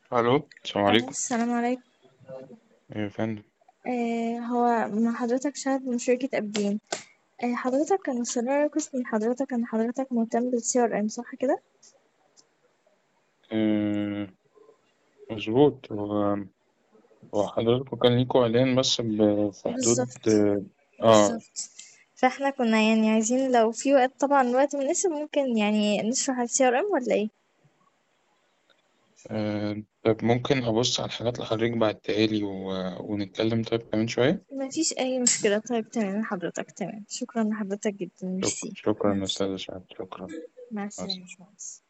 الو السلام آه، عليكم السلام عليكم ايه يا فندم آه، هو مع حضرتك شهد من شركة أبدين آه، حضرتك كان وصلنا ريكوست من حضرتك إن حضرتك مهتم بالسي ار ام صح كده؟ آه مظبوط هو هو حضرتك كان ليكوا إعلان بس ب- في حدود بالظبط اه بالظبط فاحنا كنا يعني عايزين لو في وقت طبعا وقت مناسب ممكن يعني نشرح السي ار ام ولا ايه؟ آه، طب ممكن أبص على الحاجات اللي حضرتك بعتها لي و... ونتكلم طيب كمان شوية مفيش أي مشكلة طيب تمام حضرتك تمام شكرا لحضرتك جدا شكرا ميرسي شكرا مع يا السلامة أستاذ سعد شكرا مع مع السلامة يا السلامة. باشمهندس